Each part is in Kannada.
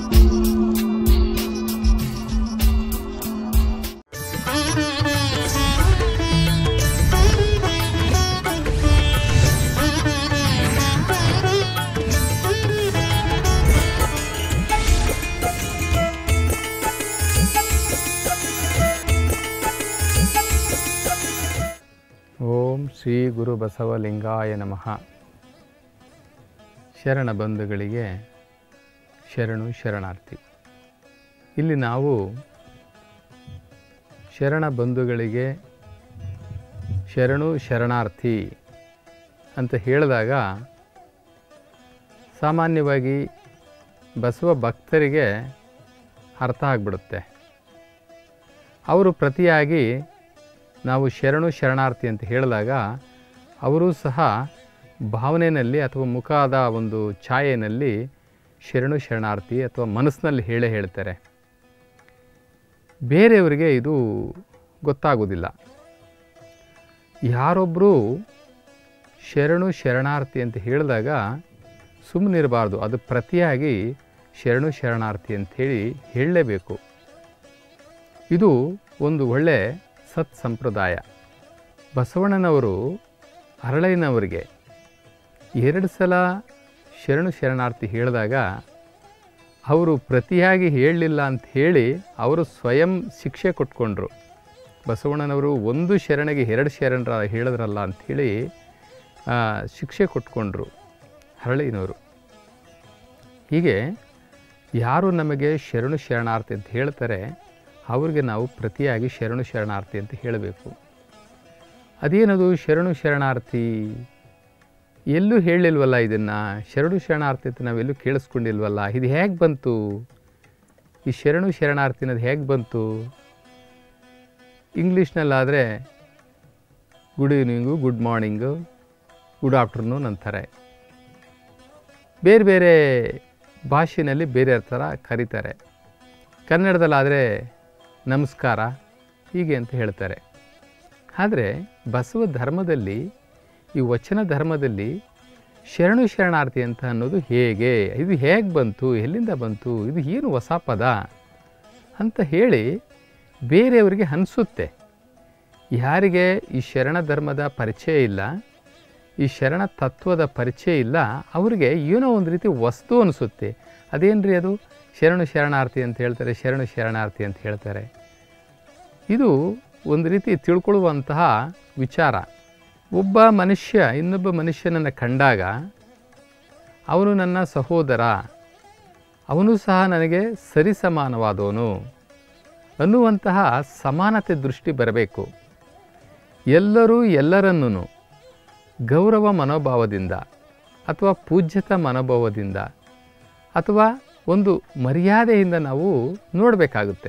ಓಂ ಶ್ರೀ ಗುರು ಬಸವಲಿಂಗಾಯ ನಮಃ ಶರಣ ಬಂಧುಗಳಿಗೆ ಶರಣು ಶರಣಾರ್ಥಿ ಇಲ್ಲಿ ನಾವು ಶರಣ ಬಂಧುಗಳಿಗೆ ಶರಣು ಶರಣಾರ್ಥಿ ಅಂತ ಹೇಳಿದಾಗ ಸಾಮಾನ್ಯವಾಗಿ ಬಸವ ಭಕ್ತರಿಗೆ ಅರ್ಥ ಆಗಿಬಿಡುತ್ತೆ ಅವರು ಪ್ರತಿಯಾಗಿ ನಾವು ಶರಣು ಶರಣಾರ್ಥಿ ಅಂತ ಹೇಳಿದಾಗ ಅವರು ಸಹ ಭಾವನೆಯಲ್ಲಿ ಅಥವಾ ಮುಖದ ಒಂದು ಛಾಯೆಯಲ್ಲಿ ಶರಣು ಶರಣಾರ್ಥಿ ಅಥವಾ ಮನಸ್ಸಿನಲ್ಲಿ ಹೇಳೇ ಹೇಳ್ತಾರೆ ಬೇರೆಯವರಿಗೆ ಇದು ಗೊತ್ತಾಗೋದಿಲ್ಲ ಯಾರೊಬ್ಬರು ಶರಣು ಶರಣಾರ್ಥಿ ಅಂತ ಹೇಳಿದಾಗ ಸುಮ್ಮನಿರಬಾರ್ದು ಅದು ಪ್ರತಿಯಾಗಿ ಶರಣು ಶರಣಾರ್ಥಿ ಅಂಥೇಳಿ ಹೇಳಲೇಬೇಕು ಇದು ಒಂದು ಒಳ್ಳೆ ಸತ್ ಸಂಪ್ರದಾಯ ಬಸವಣ್ಣನವರು ಅರಳೈನವರಿಗೆ ಎರಡು ಸಲ ಶರಣು ಶರಣಾರ್ಥಿ ಹೇಳಿದಾಗ ಅವರು ಪ್ರತಿಯಾಗಿ ಹೇಳಲಿಲ್ಲ ಅಂತ ಹೇಳಿ ಅವರು ಸ್ವಯಂ ಶಿಕ್ಷೆ ಕೊಟ್ಕೊಂಡ್ರು ಬಸವಣ್ಣನವರು ಒಂದು ಶರಣೆಗೆ ಎರಡು ಶರಣರ ಹೇಳಿದ್ರಲ್ಲ ಅಂಥೇಳಿ ಆ, ಶಿಕ್ಷೆ ಕೊಟ್ಕೊಂಡ್ರು ಹರಳಿನವರು ಹೀಗೆ ಯಾರು ನಮಗೆ ಶರಣು ಶರಣಾರ್ಥಿ ಅಂತ ಹೇಳ್ತಾರೆ ಅವ್ರಿಗೆ ನಾವು ಪ್ರತಿಯಾಗಿ ಶರಣು ಶರಣಾರ್ಥಿ ಅಂತ ಹೇಳಬೇಕು ಅದೇನದು ಶರಣು ಶರಣಾರ್ಥಿ ಎಲ್ಲೂ ಹೇಳಿಲ್ವಲ್ಲ ಇದನ್ನು ಶರಣು ಶರಣಾರ್ಥಿ ಅಂತ ನಾವೆಲ್ಲೂ ಕೇಳಿಸ್ಕೊಂಡಿಲ್ವಲ್ಲ ಇದು ಹೇಗೆ ಬಂತು ಈ ಶರಣು ಶರಣಾರ್ಥಿ ಅನ್ನೋದು ಹೇಗೆ ಬಂತು ಇಂಗ್ಲೀಷ್ನಲ್ಲಾದರೆ good evening good morning good afternoon ಅಂತಾರೆ ಬೇರೆ ಬೇರೆ ಭಾಷೆಯಲ್ಲಿ ಬೇರೆ ಥರ ಕರೀತಾರೆ ಕನ್ನಡದಲ್ಲಾದರೆ ನಮಸ್ಕಾರ ಹೀಗೆ ಅಂತ ಹೇಳ್ತಾರೆ ಆದರೆ ಬಸವ ಧರ್ಮದಲ್ಲಿ ಈ ವಚನ ಧರ್ಮದಲ್ಲಿ ಶರಣು ಶರಣಾರ್ಥಿ ಅಂತ ಅನ್ನೋದು ಹೇಗೆ ಇದು ಹೇಗೆ ಬಂತು ಎಲ್ಲಿಂದ ಬಂತು ಇದು ಏನು ಹೊಸ ಪದ ಅಂತ ಹೇಳಿ ಬೇರೆಯವರಿಗೆ ಅನಿಸುತ್ತೆ ಯಾರಿಗೆ ಈ ಶರಣ ಧರ್ಮದ ಪರಿಚಯ ಇಲ್ಲ ಈ ಶರಣ ತತ್ವದ ಪರಿಚಯ ಇಲ್ಲ ಅವರಿಗೆ ಏನೋ ಒಂದು ರೀತಿ ವಸ್ತು ಅನಿಸುತ್ತೆ ಅದೇನ್ರಿ ಅದು ಶರಣು ಶರಣಾರ್ಥಿ ಅಂತ ಹೇಳ್ತಾರೆ ಶರಣು ಶರಣಾರ್ಥಿ ಅಂತ ಹೇಳ್ತಾರೆ ಇದು ಒಂದು ರೀತಿ ತಿಳ್ಕೊಳ್ಳುವಂತಹ ವಿಚಾರ ಒಬ್ಬ ಮನುಷ್ಯ ಇನ್ನೊಬ್ಬ ಮನುಷ್ಯನನ್ನು ಕಂಡಾಗ ಅವನು ನನ್ನ ಸಹೋದರ ಅವನು ಸಹ ನನಗೆ ಸರಿಸಮಾನವಾದವನು ಅನ್ನುವಂತಹ ಸಮಾನತೆ ದೃಷ್ಟಿ ಬರಬೇಕು ಎಲ್ಲರೂ ಎಲ್ಲರನ್ನೂ ಗೌರವ ಮನೋಭಾವದಿಂದ ಅಥವಾ ಪೂಜ್ಯತಾ ಮನೋಭಾವದಿಂದ ಅಥವಾ ಒಂದು ಮರ್ಯಾದೆಯಿಂದ ನಾವು ನೋಡಬೇಕಾಗುತ್ತೆ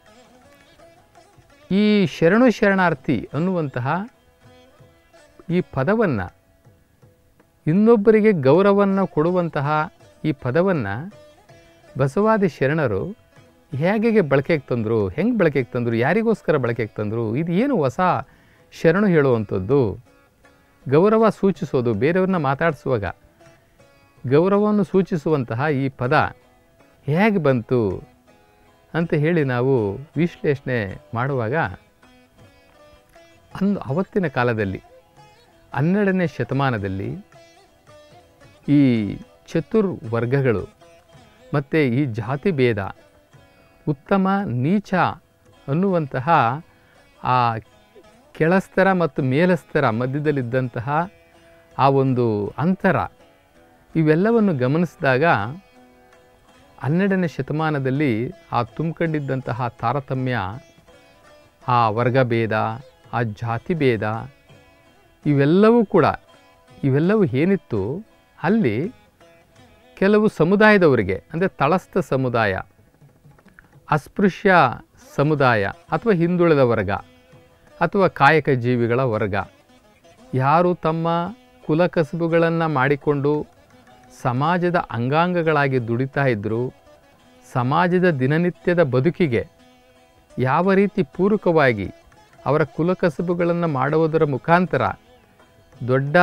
ಈ ಶರಣು ಶರಣಾರ್ಥಿ ಅನ್ನುವಂತಹ ಈ ಪದವನ್ನು ಇನ್ನೊಬ್ಬರಿಗೆ ಗೌರವವನ್ನು ಕೊಡುವಂತಹ ಈ ಪದವನ್ನು ಬಸವಾದಿ ಶರಣರು ಹೇಗೆ ಬಳಕೆಗೆ ತಂದರು ಹೆಂಗೆ ಬಳಕೆಗೆ ತಂದರು ಯಾರಿಗೋಸ್ಕರ ಬಳಕೆಗೆ ತಂದರು ಇದು ಏನು ಹೊಸ ಶರಣು ಹೇಳುವಂಥದ್ದು ಗೌರವ ಸೂಚಿಸೋದು ಬೇರೆಯವ್ರನ್ನ ಮಾತಾಡಿಸುವಾಗ ಗೌರವವನ್ನು ಸೂಚಿಸುವಂತಹ ಈ ಪದ ಹೇಗೆ ಬಂತು ಅಂತ ಹೇಳಿ ನಾವು ವಿಶ್ಲೇಷಣೆ ಮಾಡುವಾಗ ಅಂದು ಅವತ್ತಿನ ಕಾಲದಲ್ಲಿ ಹನ್ನೆರಡನೇ ಶತಮಾನದಲ್ಲಿ ಈ ಚತುರ್ ವರ್ಗಗಳು ಮತ್ತು ಈ ಜಾತಿ ಭೇದ ಉತ್ತಮ ನೀಚ ಅನ್ನುವಂತಹ ಆ ಕೆಳಸ್ತರ ಮತ್ತು ಮೇಲಸ್ತರ ಮಧ್ಯದಲ್ಲಿದ್ದಂತಹ ಆ ಒಂದು ಅಂತರ ಇವೆಲ್ಲವನ್ನು ಗಮನಿಸಿದಾಗ ಹನ್ನೆರಡನೇ ಶತಮಾನದಲ್ಲಿ ಆ ತುಂಬಿಕೊಂಡಿದ್ದಂತಹ ತಾರತಮ್ಯ ಆ ವರ್ಗಭೇದ ಆ ಜಾತಿ ಭೇದ ಇವೆಲ್ಲವೂ ಕೂಡ ಇವೆಲ್ಲವೂ ಏನಿತ್ತು ಅಲ್ಲಿ ಕೆಲವು ಸಮುದಾಯದವರಿಗೆ ಅಂದರೆ ತಳಸ್ಥ ಸಮುದಾಯ ಅಸ್ಪೃಶ್ಯ ಸಮುದಾಯ ಅಥವಾ ಹಿಂದುಳಿದ ವರ್ಗ ಅಥವಾ ಕಾಯಕ ಜೀವಿಗಳ ವರ್ಗ ಯಾರು ತಮ್ಮ ಕುಲಕಸಬುಗಳನ್ನು ಮಾಡಿಕೊಂಡು ಸಮಾಜದ ಅಂಗಾಂಗಗಳಾಗಿ ದುಡಿತಾ ಇದ್ದರು ಸಮಾಜದ ದಿನನಿತ್ಯದ ಬದುಕಿಗೆ ಯಾವ ರೀತಿ ಪೂರಕವಾಗಿ ಅವರ ಕುಲಕಸಬುಗಳನ್ನು ಮಾಡುವುದರ ಮುಖಾಂತರ ದೊಡ್ಡ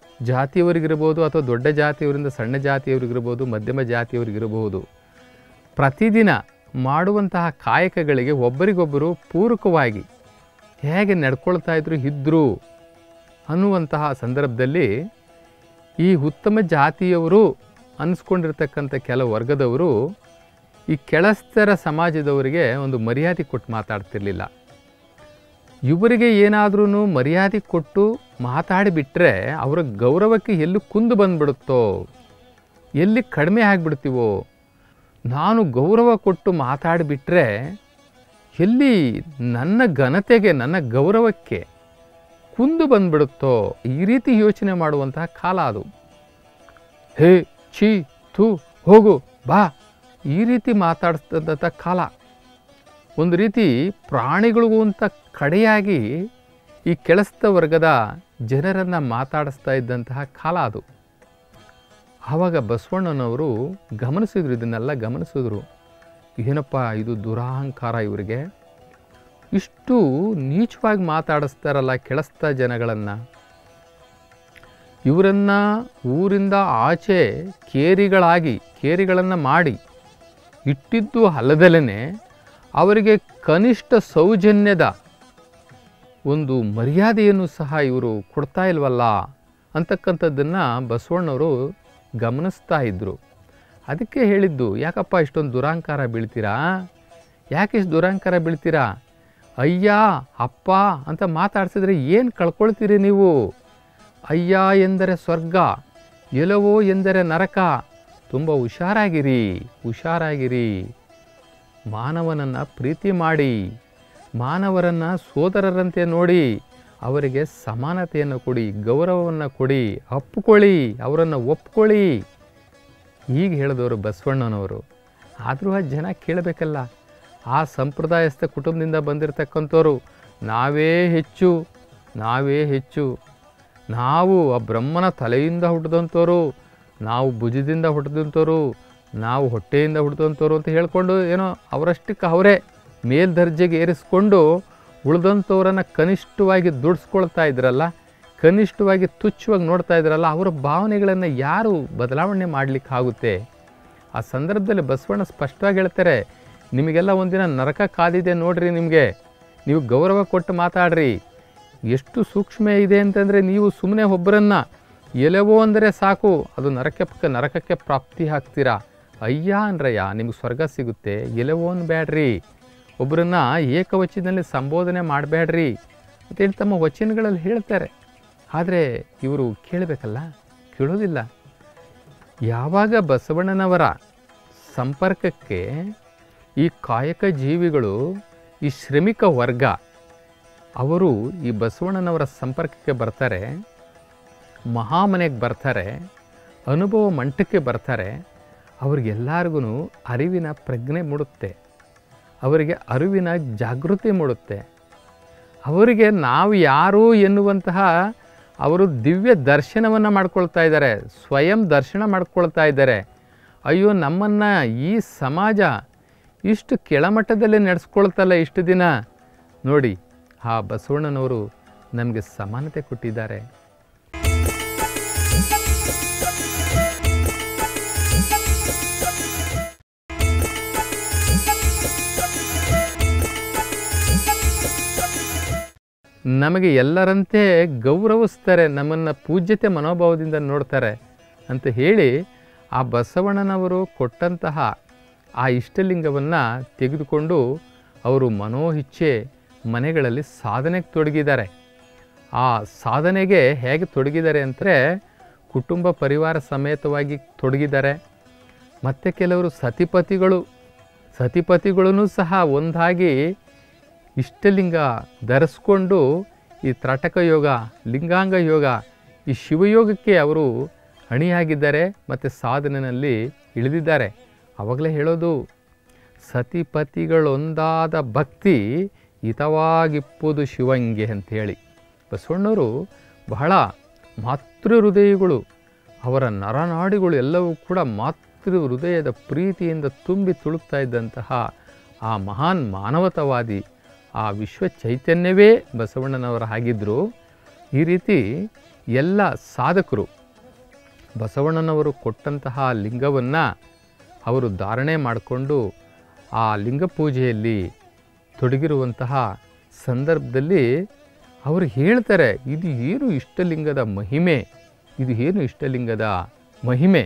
ಜಾತಿಯವರಿಗಿರ್ಬೋದು ಅಥವಾ ದೊಡ್ಡ ಜಾತಿಯವರಿಂದ ಸಣ್ಣ ಜಾತಿಯವರಿಗಿರ್ಬೋದು ಮಧ್ಯಮ ಜಾತಿಯವರಿಗಿರಬಹುದು ಪ್ರತಿದಿನ ಮಾಡುವಂತಹ ಕಾಯಕಗಳಿಗೆ ಒಬ್ಬರಿಗೊಬ್ಬರು ಪೂರಕವಾಗಿ ಹೇಗೆ ನಡ್ಕೊಳ್ತಾ ಇದ್ರು ಇದ್ದರು ಅನ್ನುವಂತಹ ಸಂದರ್ಭದಲ್ಲಿ ಈ ಉತ್ತಮ ಜಾತಿಯವರು ಅನಿಸ್ಕೊಂಡಿರ್ತಕ್ಕಂಥ ಕೆಲ ವರ್ಗದವರು ಈ ಕೆಳಸ್ತರ ಸಮಾಜದವರಿಗೆ ಒಂದು ಮರ್ಯಾದೆ ಕೊಟ್ಟು ಮಾತಾಡ್ತಿರ್ಲಿಲ್ಲ ಇವರಿಗೆ ಏನಾದ್ರೂ ಮರ್ಯಾದೆ ಕೊಟ್ಟು ಮಾತಾಡಿಬಿಟ್ರೆ ಅವರ ಗೌರವಕ್ಕೆ ಎಲ್ಲಿ ಕುಂದು ಬಂದ್ಬಿಡುತ್ತೋ ಎಲ್ಲಿ ಕಡಿಮೆ ಆಗಿಬಿಡ್ತೀವೋ ನಾನು ಗೌರವ ಕೊಟ್ಟು ಮಾತಾಡಿಬಿಟ್ರೆ ಎಲ್ಲಿ ನನ್ನ ಘನತೆಗೆ ನನ್ನ ಗೌರವಕ್ಕೆ ಕುಂದು ಬಂದ್ಬಿಡುತ್ತೋ ಈ ರೀತಿ ಯೋಚನೆ ಮಾಡುವಂತಹ ಕಾಲ ಅದು ಹೇ ಛೀ ಥೂ ಹೋಗು ಬಾ ಈ ರೀತಿ ಮಾತಾಡಿಸ್ತಂಥ ಕಾಲ ಒಂದು ರೀತಿ ಪ್ರಾಣಿಗಳಿಗೂ ಅಂತ ಕಡೆಯಾಗಿ ಈ ಕೆಳಸ್ತ ವರ್ಗದ ಜನರನ್ನು ಮಾತಾಡಿಸ್ತಾ ಇದ್ದಂತಹ ಕಾಲ ಅದು ಆವಾಗ ಬಸವಣ್ಣನವರು ಗಮನಿಸಿದ್ರು ಇದನ್ನೆಲ್ಲ ಗಮನಿಸಿದ್ರು ಏನಪ್ಪ ಇದು ದುರಹಂಕಾರ ಇವರಿಗೆ ಇಷ್ಟು ನೀಚವಾಗಿ ಮಾತಾಡಿಸ್ತಾರಲ್ಲ ಕೆಳಸ್ತ ಜನಗಳನ್ನು ಇವರನ್ನು ಊರಿಂದ ಆಚೆ ಕೇರಿಗಳಾಗಿ ಕೇರಿಗಳನ್ನು ಮಾಡಿ ಇಟ್ಟಿದ್ದು ಅಲ್ಲದಲೇ ಅವರಿಗೆ ಕನಿಷ್ಠ ಸೌಜನ್ಯದ ಒಂದು ಮರ್ಯಾದೆಯನ್ನು ಸಹ ಇವರು ಕೊಡ್ತಾ ಇಲ್ವಲ್ಲ ಅಂತಕ್ಕಂಥದ್ದನ್ನು ಬಸವಣ್ಣವರು ಗಮನಿಸ್ತಾ ಇದ್ದರು ಅದಕ್ಕೆ ಹೇಳಿದ್ದು ಯಾಕಪ್ಪ ಇಷ್ಟೊಂದು ದುರಾಂಕಾರ ಬೀಳ್ತೀರಾ ಯಾಕೆ ಇಷ್ಟು ದುರಾಂಕಾರ ಬೀಳ್ತೀರಾ ಅಯ್ಯ ಅಪ್ಪ ಅಂತ ಮಾತಾಡ್ಸಿದ್ರೆ ಏನು ಕಳ್ಕೊಳ್ತೀರಿ ನೀವು ಅಯ್ಯ ಎಂದರೆ ಸ್ವರ್ಗ ಎಲವೋ ಎಂದರೆ ನರಕ ತುಂಬ ಹುಷಾರಾಗಿರಿ ಹುಷಾರಾಗಿರಿ ಮಾನವನನ್ನು ಪ್ರೀತಿ ಮಾಡಿ ಮಾನವರನ್ನು ಸೋದರರಂತೆ ನೋಡಿ ಅವರಿಗೆ ಸಮಾನತೆಯನ್ನು ಕೊಡಿ ಗೌರವವನ್ನು ಕೊಡಿ ಅಪ್ಪಿಕೊಳ್ಳಿ ಅವರನ್ನು ಒಪ್ಕೊಳ್ಳಿ ಈಗ ಹೇಳಿದವರು ಬಸವಣ್ಣನವರು ಆದರೂ ಆ ಜನ ಕೇಳಬೇಕಲ್ಲ ಆ ಸಂಪ್ರದಾಯಸ್ಥ ಕುಟುಂಬದಿಂದ ಬಂದಿರತಕ್ಕಂಥವ್ರು ನಾವೇ ಹೆಚ್ಚು ನಾವೇ ಹೆಚ್ಚು ನಾವು ಆ ಬ್ರಹ್ಮನ ತಲೆಯಿಂದ ಹುಟ್ಟಿದಂಥವ್ರು ನಾವು ಭುಜದಿಂದ ಹುಟ್ಟಿದಂಥವ್ರು ನಾವು ಹೊಟ್ಟೆಯಿಂದ ಹುಟ್ಟಿದಂಥವ್ರು ಅಂತ ಹೇಳ್ಕೊಂಡು ಏನೋ ಅವರಷ್ಟಕ್ಕೆ ಅವರೇ ಮೇಲ್ದರ್ಜೆಗೆ ಏರಿಸ್ಕೊಂಡು ಉಳಿದಂಥವ್ರನ್ನು ಕನಿಷ್ಠವಾಗಿ ದುಡಿಸ್ಕೊಳ್ತಾ ಇದ್ರಲ್ಲ ಕನಿಷ್ಠವಾಗಿ ತುಚ್ಛವಾಗಿ ನೋಡ್ತಾ ಇದ್ರಲ್ಲ ಅವರ ಭಾವನೆಗಳನ್ನು ಯಾರು ಬದಲಾವಣೆ ಮಾಡಲಿಕ್ಕಾಗುತ್ತೆ ಆ ಸಂದರ್ಭದಲ್ಲಿ ಬಸವಣ್ಣ ಸ್ಪಷ್ಟವಾಗಿ ಹೇಳ್ತಾರೆ ನಿಮಗೆಲ್ಲ ಒಂದಿನ ನರಕ ಕಾದಿದೆ ನೋಡ್ರಿ ನಿಮಗೆ ನೀವು ಗೌರವ ಕೊಟ್ಟು ಮಾತಾಡ್ರಿ ಎಷ್ಟು ಸೂಕ್ಷ್ಮ ಇದೆ ಅಂತಂದರೆ ನೀವು ಸುಮ್ಮನೆ ಒಬ್ಬರನ್ನು ಎಲೆವೋ ಅಂದರೆ ಸಾಕು ಅದು ನರಕಕ್ಕೆ ನರಕಕ್ಕೆ ಪ್ರಾಪ್ತಿ ಆಗ್ತೀರಾ ಅಯ್ಯ ಅಂದ್ರಯ್ಯ ನಿಮ್ಗೆ ಸ್ವರ್ಗ ಸಿಗುತ್ತೆ ಎಲೆವೋ ಅನ್ಬೇಡ್ರಿ ಒಬ್ಬರನ್ನ ಏಕವಚನದಲ್ಲಿ ಸಂಬೋಧನೆ ಮಾಡಬೇಡ್ರಿ ಅಂತೇಳಿ ತಮ್ಮ ವಚನಗಳಲ್ಲಿ ಹೇಳ್ತಾರೆ ಆದರೆ ಇವರು ಕೇಳಬೇಕಲ್ಲ ಕೇಳೋದಿಲ್ಲ ಯಾವಾಗ ಬಸವಣ್ಣನವರ ಸಂಪರ್ಕಕ್ಕೆ ಈ ಕಾಯಕ ಜೀವಿಗಳು ಈ ಶ್ರಮಿಕ ವರ್ಗ ಅವರು ಈ ಬಸವಣ್ಣನವರ ಸಂಪರ್ಕಕ್ಕೆ ಬರ್ತಾರೆ ಮಹಾಮನೆಗೆ ಬರ್ತಾರೆ ಅನುಭವ ಮಂಟಕ್ಕೆ ಬರ್ತಾರೆ ಅವ್ರಿಗೆಲ್ಲರಿಗೂ ಅರಿವಿನ ಪ್ರಜ್ಞೆ ಮೂಡುತ್ತೆ ಅವರಿಗೆ ಅರಿವಿನ ಜಾಗೃತಿ ಮೂಡುತ್ತೆ ಅವರಿಗೆ ನಾವು ಯಾರು ಎನ್ನುವಂತಹ ಅವರು ದಿವ್ಯ ದರ್ಶನವನ್ನು ಮಾಡ್ಕೊಳ್ತಾ ಇದ್ದಾರೆ ಸ್ವಯಂ ದರ್ಶನ ಮಾಡ್ಕೊಳ್ತಾ ಇದ್ದಾರೆ ಅಯ್ಯೋ ನಮ್ಮನ್ನು ಈ ಸಮಾಜ ಇಷ್ಟು ಕೆಳಮಟ್ಟದಲ್ಲಿ ನಡೆಸ್ಕೊಳ್ತಲ್ಲ ಇಷ್ಟು ದಿನ ನೋಡಿ ಆ ಬಸವಣ್ಣನವರು ನಮಗೆ ಸಮಾನತೆ ಕೊಟ್ಟಿದ್ದಾರೆ ನಮಗೆ ಎಲ್ಲರಂತೆ ಗೌರವಿಸ್ತಾರೆ ನಮ್ಮನ್ನು ಪೂಜ್ಯತೆ ಮನೋಭಾವದಿಂದ ನೋಡ್ತಾರೆ ಅಂತ ಹೇಳಿ ಆ ಬಸವಣ್ಣನವರು ಕೊಟ್ಟಂತಹ ಆ ಇಷ್ಟಲಿಂಗವನ್ನು ತೆಗೆದುಕೊಂಡು ಅವರು ಮನೋಹಿಚ್ಛೆ ಮನೆಗಳಲ್ಲಿ ಸಾಧನೆಗೆ ತೊಡಗಿದ್ದಾರೆ ಆ ಸಾಧನೆಗೆ ಹೇಗೆ ತೊಡಗಿದ್ದಾರೆ ಅಂದರೆ ಕುಟುಂಬ ಪರಿವಾರ ಸಮೇತವಾಗಿ ತೊಡಗಿದ್ದಾರೆ ಮತ್ತು ಕೆಲವರು ಸತಿಪತಿಗಳು ಸತಿಪತಿಗಳೂ ಸಹ ಒಂದಾಗಿ ಇಷ್ಟಲಿಂಗ ಧರಿಸ್ಕೊಂಡು ಈ ತ್ರಟಕ ಯೋಗ ಲಿಂಗಾಂಗ ಯೋಗ ಈ ಶಿವಯೋಗಕ್ಕೆ ಅವರು ಅಣಿಯಾಗಿದ್ದಾರೆ ಮತ್ತು ಸಾಧನೆಯಲ್ಲಿ ಇಳಿದಿದ್ದಾರೆ ಆವಾಗಲೇ ಹೇಳೋದು ಸತಿಪತಿಗಳೊಂದಾದ ಭಕ್ತಿ ಹಿತವಾಗಿಪ್ಪುದು ಶಿವಂಗೆ ಅಂಥೇಳಿ ಬಸವಣ್ಣವರು ಬಹಳ ಮಾತೃ ಹೃದಯಗಳು ಅವರ ನರನಾಡಿಗಳು ಎಲ್ಲವೂ ಕೂಡ ಮಾತೃ ಹೃದಯದ ಪ್ರೀತಿಯಿಂದ ತುಂಬಿ ತುಳುಕ್ತಾ ಇದ್ದಂತಹ ಆ ಮಹಾನ್ ಮಾನವತವಾದಿ ಆ ವಿಶ್ವ ಚೈತನ್ಯವೇ ಬಸವಣ್ಣನವರ ಆಗಿದ್ದರು ಈ ರೀತಿ ಎಲ್ಲ ಸಾಧಕರು ಬಸವಣ್ಣನವರು ಕೊಟ್ಟಂತಹ ಲಿಂಗವನ್ನು ಅವರು ಧಾರಣೆ ಮಾಡಿಕೊಂಡು ಆ ಲಿಂಗ ಪೂಜೆಯಲ್ಲಿ ತೊಡಗಿರುವಂತಹ ಸಂದರ್ಭದಲ್ಲಿ ಅವರು ಹೇಳ್ತಾರೆ ಇದು ಏನು ಇಷ್ಟಲಿಂಗದ ಮಹಿಮೆ ಇದು ಏನು ಇಷ್ಟಲಿಂಗದ ಮಹಿಮೆ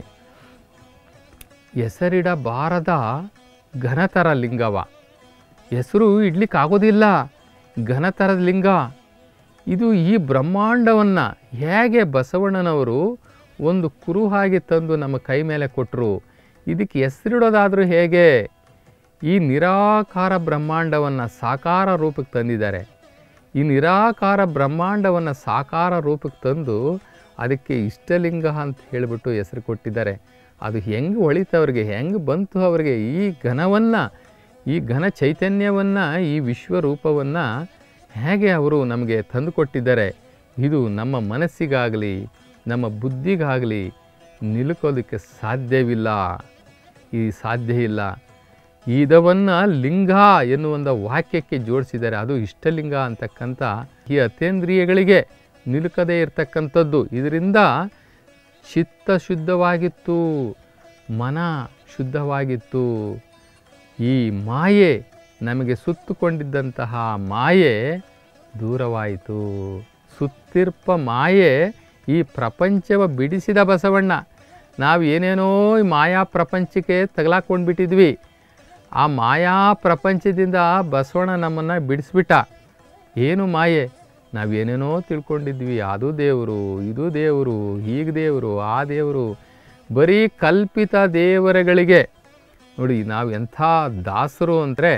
ಹೆಸರಿಡಬಾರದ ಘನತರ ಲಿಂಗವ ಹೆಸರು ಇಡ್ಲಿಕ್ಕಾಗೋದಿಲ್ಲ ಘನತರದ ಲಿಂಗ ಇದು ಈ ಬ್ರಹ್ಮಾಂಡವನ್ನು ಹೇಗೆ ಬಸವಣ್ಣನವರು ಒಂದು ಕುರುಹಾಗಿ ತಂದು ನಮ್ಮ ಕೈ ಮೇಲೆ ಕೊಟ್ಟರು ಇದಕ್ಕೆ ಹೆಸರಿಡೋದಾದರೂ ಹೇಗೆ ಈ ನಿರಾಕಾರ ಬ್ರಹ್ಮಾಂಡವನ್ನು ಸಾಕಾರ ರೂಪಕ್ಕೆ ತಂದಿದ್ದಾರೆ ಈ ನಿರಾಕಾರ ಬ್ರಹ್ಮಾಂಡವನ್ನು ಸಾಕಾರ ರೂಪಕ್ಕೆ ತಂದು ಅದಕ್ಕೆ ಇಷ್ಟಲಿಂಗ ಅಂತ ಹೇಳಿಬಿಟ್ಟು ಹೆಸರು ಕೊಟ್ಟಿದ್ದಾರೆ ಅದು ಹೆಂಗೆ ಹೊಳಿತವ್ರಿಗೆ ಹೆಂಗೆ ಬಂತು ಅವರಿಗೆ ಈ ಘನವನ್ನು ಈ ಘನ ಚೈತನ್ಯವನ್ನು ಈ ವಿಶ್ವರೂಪವನ್ನು ಹೇಗೆ ಅವರು ನಮಗೆ ತಂದುಕೊಟ್ಟಿದ್ದಾರೆ ಇದು ನಮ್ಮ ಮನಸ್ಸಿಗಾಗಲಿ ನಮ್ಮ ಬುದ್ಧಿಗಾಗಲಿ ನಿಲುಕೋದಕ್ಕೆ ಸಾಧ್ಯವಿಲ್ಲ ಈ ಸಾಧ್ಯ ಇಲ್ಲ ಇದವನ್ನು ಲಿಂಗ ಎನ್ನುವಂಥ ವಾಕ್ಯಕ್ಕೆ ಜೋಡಿಸಿದ್ದಾರೆ ಅದು ಇಷ್ಟಲಿಂಗ ಅಂತಕ್ಕಂಥ ಈ ಅತೇಂದ್ರಿಯಗಳಿಗೆ ನಿಲುಕದೇ ಇರತಕ್ಕಂಥದ್ದು ಇದರಿಂದ ಚಿತ್ತ ಶುದ್ಧವಾಗಿತ್ತು ಮನ ಶುದ್ಧವಾಗಿತ್ತು ಈ ಮಾಯೆ ನಮಗೆ ಸುತ್ತುಕೊಂಡಿದ್ದಂತಹ ಮಾಯೆ ದೂರವಾಯಿತು ಸುತ್ತಿರ್ಪ ಮಾಯೆ ಈ ಪ್ರಪಂಚವ ಬಿಡಿಸಿದ ಬಸವಣ್ಣ ನಾವು ಏನೇನೋ ಈ ಮಾಯಾ ಪ್ರಪಂಚಕ್ಕೆ ತಗಲಾಕೊಂಡ್ಬಿಟ್ಟಿದ್ವಿ ಆ ಮಾಯಾ ಪ್ರಪಂಚದಿಂದ ಬಸವಣ್ಣ ನಮ್ಮನ್ನು ಬಿಡಿಸ್ಬಿಟ್ಟ ಏನು ಮಾಯೆ ನಾವೇನೇನೋ ತಿಳ್ಕೊಂಡಿದ್ವಿ ಅದು ದೇವರು ಇದು ದೇವರು ಹೀಗೆ ದೇವರು ಆ ದೇವರು ಬರೀ ಕಲ್ಪಿತ ದೇವರುಗಳಿಗೆ ನೋಡಿ ನಾವು ಎಂಥ ದಾಸರು ಅಂದರೆ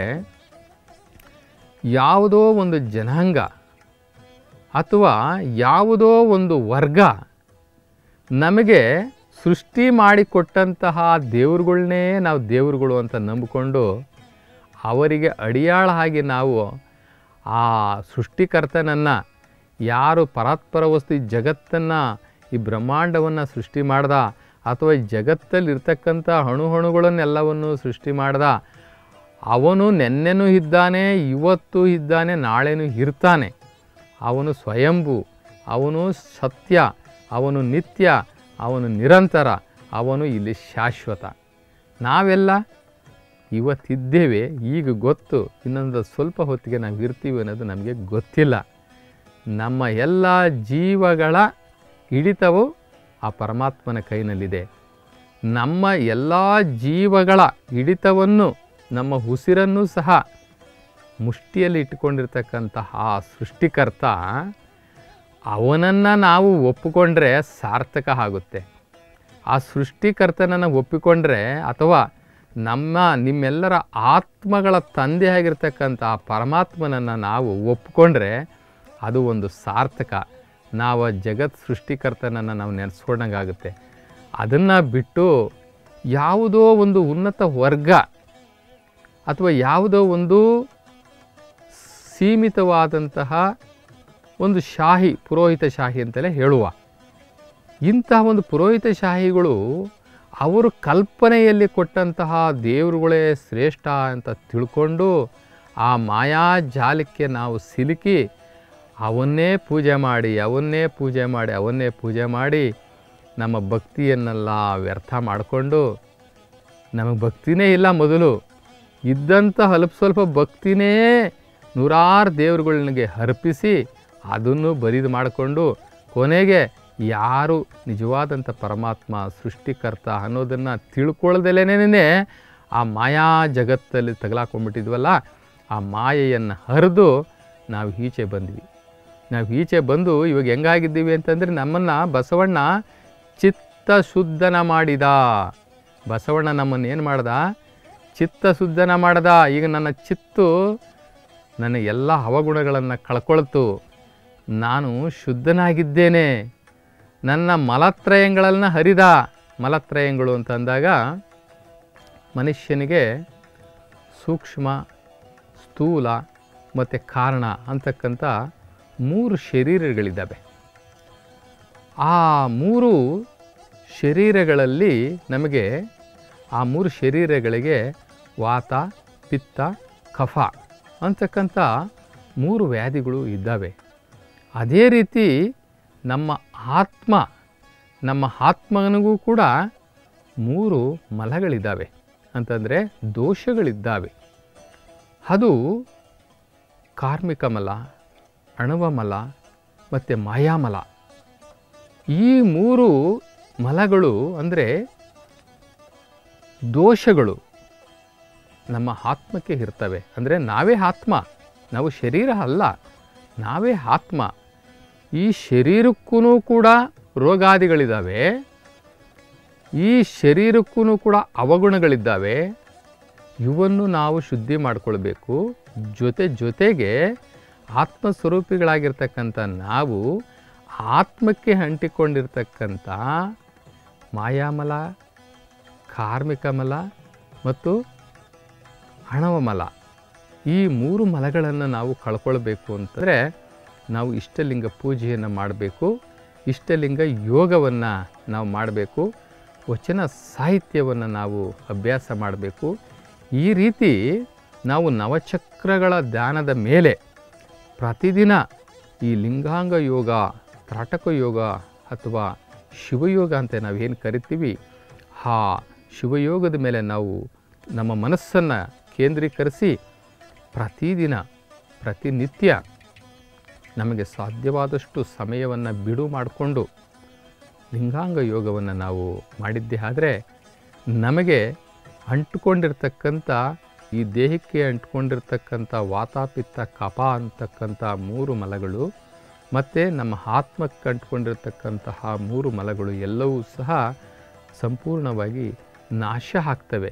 ಯಾವುದೋ ಒಂದು ಜನಾಂಗ ಅಥವಾ ಯಾವುದೋ ಒಂದು ವರ್ಗ ನಮಗೆ ಸೃಷ್ಟಿ ಮಾಡಿಕೊಟ್ಟಂತಹ ದೇವ್ರುಗಳ್ನೇ ನಾವು ದೇವ್ರುಗಳು ಅಂತ ನಂಬಿಕೊಂಡು ಅವರಿಗೆ ಅಡಿಯಾಳ ಹಾಗೆ ನಾವು ಆ ಸೃಷ್ಟಿಕರ್ತನನ್ನು ಯಾರು ಪರಾತ್ಪರ ವಸ್ತು ಈ ಜಗತ್ತನ್ನು ಈ ಬ್ರಹ್ಮಾಂಡವನ್ನು ಸೃಷ್ಟಿ ಮಾಡ್ದ ಅಥವಾ ಈ ಜಗತ್ತಲ್ಲಿರ್ತಕ್ಕಂಥ ಅಣುಹಣುಗಳನ್ನೆಲ್ಲವನ್ನು ಸೃಷ್ಟಿ ಮಾಡ್ದ ಅವನು ನೆನ್ನೆನೂ ಇದ್ದಾನೆ ಇವತ್ತು ಇದ್ದಾನೆ ನಾಳೆನೂ ಇರ್ತಾನೆ ಅವನು ಸ್ವಯಂಭು ಅವನು ಸತ್ಯ ಅವನು ನಿತ್ಯ ಅವನು ನಿರಂತರ ಅವನು ಇಲ್ಲಿ ಶಾಶ್ವತ ನಾವೆಲ್ಲ ಇವತ್ತಿದ್ದೇವೆ ಈಗ ಗೊತ್ತು ಇನ್ನೊಂದು ಸ್ವಲ್ಪ ಹೊತ್ತಿಗೆ ನಾವು ಇರ್ತೀವಿ ಅನ್ನೋದು ನಮಗೆ ಗೊತ್ತಿಲ್ಲ ನಮ್ಮ ಎಲ್ಲ ಜೀವಗಳ ಹಿಡಿತವು ಆ ಪರಮಾತ್ಮನ ಕೈನಲ್ಲಿದೆ ನಮ್ಮ ಎಲ್ಲ ಜೀವಗಳ ಹಿಡಿತವನ್ನು ನಮ್ಮ ಉಸಿರನ್ನು ಸಹ ಮುಷ್ಟಿಯಲ್ಲಿ ಇಟ್ಟುಕೊಂಡಿರ್ತಕ್ಕಂತಹ ಆ ಸೃಷ್ಟಿಕರ್ತ ಅವನನ್ನು ನಾವು ಒಪ್ಪಿಕೊಂಡ್ರೆ ಸಾರ್ಥಕ ಆಗುತ್ತೆ ಆ ಸೃಷ್ಟಿಕರ್ತನನ್ನು ಒಪ್ಪಿಕೊಂಡ್ರೆ ಅಥವಾ ನಮ್ಮ ನಿಮ್ಮೆಲ್ಲರ ಆತ್ಮಗಳ ತಂದೆ ಆಗಿರ್ತಕ್ಕಂಥ ಆ ಪರಮಾತ್ಮನನ್ನು ನಾವು ಒಪ್ಪಿಕೊಂಡ್ರೆ ಅದು ಒಂದು ಸಾರ್ಥಕ ನಾವು ಆ ಜಗತ್ ಸೃಷ್ಟಿಕರ್ತನನ್ನು ನಾವು ನೆನೆಸ್ಕೊಂಡಂಗಾಗುತ್ತೆ ಅದನ್ನು ಬಿಟ್ಟು ಯಾವುದೋ ಒಂದು ಉನ್ನತ ವರ್ಗ ಅಥವಾ ಯಾವುದೋ ಒಂದು ಸೀಮಿತವಾದಂತಹ ಒಂದು ಶಾಹಿ ಪುರೋಹಿತ ಶಾಹಿ ಅಂತಲೇ ಹೇಳುವ ಇಂತಹ ಒಂದು ಪುರೋಹಿತ ಶಾಹಿಗಳು ಅವರು ಕಲ್ಪನೆಯಲ್ಲಿ ಕೊಟ್ಟಂತಹ ದೇವರುಗಳೇ ಶ್ರೇಷ್ಠ ಅಂತ ತಿಳ್ಕೊಂಡು ಆ ಮಾಯಾಜಾಲಕ್ಕೆ ನಾವು ಸಿಲುಕಿ ಅವನ್ನೇ ಪೂಜೆ ಮಾಡಿ ಅವನ್ನೇ ಪೂಜೆ ಮಾಡಿ ಅವನ್ನೇ ಪೂಜೆ ಮಾಡಿ ನಮ್ಮ ಭಕ್ತಿಯನ್ನೆಲ್ಲ ವ್ಯರ್ಥ ಮಾಡಿಕೊಂಡು ನಮಗೆ ಭಕ್ತಿನೇ ಇಲ್ಲ ಮೊದಲು ಇದ್ದಂಥ ಅಲ್ಪ ಸ್ವಲ್ಪ ಭಕ್ತಿನೇ ನೂರಾರು ದೇವರುಗಳಿಗೆ ಅರ್ಪಿಸಿ ಅದನ್ನು ಬರಿದು ಮಾಡಿಕೊಂಡು ಕೊನೆಗೆ ಯಾರು ನಿಜವಾದಂಥ ಪರಮಾತ್ಮ ಸೃಷ್ಟಿಕರ್ತ ಅನ್ನೋದನ್ನು ತಿಳ್ಕೊಳ್ದಲೇನೇ ಆ ಮಾಯಾ ಜಗತ್ತಲ್ಲಿ ತಗಲಾಕೊಂಡ್ಬಿಟ್ಟಿದ್ವಲ್ಲ ಆ ಮಾಯೆಯನ್ನು ಹರಿದು ನಾವು ಈಚೆ ಬಂದ್ವಿ ನಾವು ಈಚೆ ಬಂದು ಇವಾಗ ಹೆಂಗಾಗಿದ್ದೀವಿ ಅಂತಂದರೆ ನಮ್ಮನ್ನು ಬಸವಣ್ಣ ಚಿತ್ತ ಶುದ್ಧನ ಮಾಡಿದ ಬಸವಣ್ಣ ನಮ್ಮನ್ನು ಏನು ಮಾಡ್ದ ಚಿತ್ತ ಶುದ್ಧನ ಮಾಡ್ದ ಈಗ ನನ್ನ ಚಿತ್ತು ನನ್ನ ಎಲ್ಲ ಅವಗುಣಗಳನ್ನು ಕಳ್ಕೊಳ್ತು ನಾನು ಶುದ್ಧನಾಗಿದ್ದೇನೆ ನನ್ನ ಮಲತ್ರಯಗಳನ್ನು ಹರಿದ ಮಲತ್ರಯಗಳು ಅಂತ ಅಂದಾಗ ಮನುಷ್ಯನಿಗೆ ಸೂಕ್ಷ್ಮ ಸ್ಥೂಲ ಮತ್ತು ಕಾರಣ ಅಂತಕ್ಕಂಥ ಮೂರು ಶರೀರಗಳಿದ್ದಾವೆ ಆ ಮೂರು ಶರೀರಗಳಲ್ಲಿ ನಮಗೆ ಆ ಮೂರು ಶರೀರಗಳಿಗೆ ವಾತ ಪಿತ್ತ ಕಫ ಅಂತಕ್ಕಂಥ ಮೂರು ವ್ಯಾಧಿಗಳು ಇದ್ದಾವೆ ಅದೇ ರೀತಿ ನಮ್ಮ ಆತ್ಮ ನಮ್ಮ ಆತ್ಮನಿಗೂ ಕೂಡ ಮೂರು ಮಲಗಳಿದ್ದಾವೆ ಅಂತಂದರೆ ದೋಷಗಳಿದ್ದಾವೆ ಅದು ಕಾರ್ಮಿಕ ಮಲ ಅಣುವ ಮಲ ಮತ್ತು ಮಾಯಾಮಲ ಈ ಮೂರು ಮಲಗಳು ಅಂದರೆ ದೋಷಗಳು ನಮ್ಮ ಆತ್ಮಕ್ಕೆ ಇರ್ತವೆ ಅಂದರೆ ನಾವೇ ಆತ್ಮ ನಾವು ಶರೀರ ಅಲ್ಲ ನಾವೇ ಆತ್ಮ ಈ ಶರೀರಕ್ಕೂ ಕೂಡ ರೋಗಾದಿಗಳಿದ್ದಾವೆ ಈ ಶರೀರಕ್ಕೂ ಕೂಡ ಅವಗುಣಗಳಿದ್ದಾವೆ ಇವನ್ನು ನಾವು ಶುದ್ಧಿ ಮಾಡಿಕೊಳ್ಬೇಕು ಜೊತೆ ಜೊತೆಗೆ ಆತ್ಮಸ್ವರೂಪಿಗಳಾಗಿರ್ತಕ್ಕಂಥ ನಾವು ಆತ್ಮಕ್ಕೆ ಅಂಟಿಕೊಂಡಿರ್ತಕ್ಕಂಥ ಮಾಯಾಮಲ ಕಾರ್ಮಿಕ ಮಲ ಮತ್ತು ಹಣವ ಮಲ ಈ ಮೂರು ಮಲಗಳನ್ನು ನಾವು ಕಳ್ಕೊಳ್ಬೇಕು ಅಂತಂದರೆ ನಾವು ಇಷ್ಟಲಿಂಗ ಪೂಜೆಯನ್ನು ಮಾಡಬೇಕು ಇಷ್ಟಲಿಂಗ ಯೋಗವನ್ನು ನಾವು ಮಾಡಬೇಕು ವಚನ ಸಾಹಿತ್ಯವನ್ನು ನಾವು ಅಭ್ಯಾಸ ಮಾಡಬೇಕು ಈ ರೀತಿ ನಾವು ನವಚಕ್ರಗಳ ಧ್ಯಾನದ ಮೇಲೆ ಪ್ರತಿದಿನ ಈ ಲಿಂಗಾಂಗ ಯೋಗ ತ್ರಾಟಕ ಯೋಗ ಅಥವಾ ಶಿವಯೋಗ ಅಂತ ನಾವೇನು ಕರಿತೀವಿ ಆ ಶಿವಯೋಗದ ಮೇಲೆ ನಾವು ನಮ್ಮ ಮನಸ್ಸನ್ನು ಕೇಂದ್ರೀಕರಿಸಿ ಪ್ರತಿದಿನ ಪ್ರತಿನಿತ್ಯ ನಮಗೆ ಸಾಧ್ಯವಾದಷ್ಟು ಸಮಯವನ್ನು ಬಿಡು ಮಾಡಿಕೊಂಡು ಲಿಂಗಾಂಗ ಯೋಗವನ್ನು ನಾವು ಮಾಡಿದ್ದೇ ಆದರೆ ನಮಗೆ ಅಂಟುಕೊಂಡಿರ್ತಕ್ಕಂಥ ಈ ದೇಹಕ್ಕೆ ಅಂಟ್ಕೊಂಡಿರ್ತಕ್ಕಂಥ ವಾತಾಪಿತ್ತ ಕಪ ಅಂತಕ್ಕಂಥ ಮೂರು ಮಲಗಳು ಮತ್ತು ನಮ್ಮ ಆತ್ಮಕ್ಕೆ ಅಂಟ್ಕೊಂಡಿರ್ತಕ್ಕಂತಹ ಮೂರು ಮಲಗಳು ಎಲ್ಲವೂ ಸಹ ಸಂಪೂರ್ಣವಾಗಿ ನಾಶ ಆಗ್ತವೆ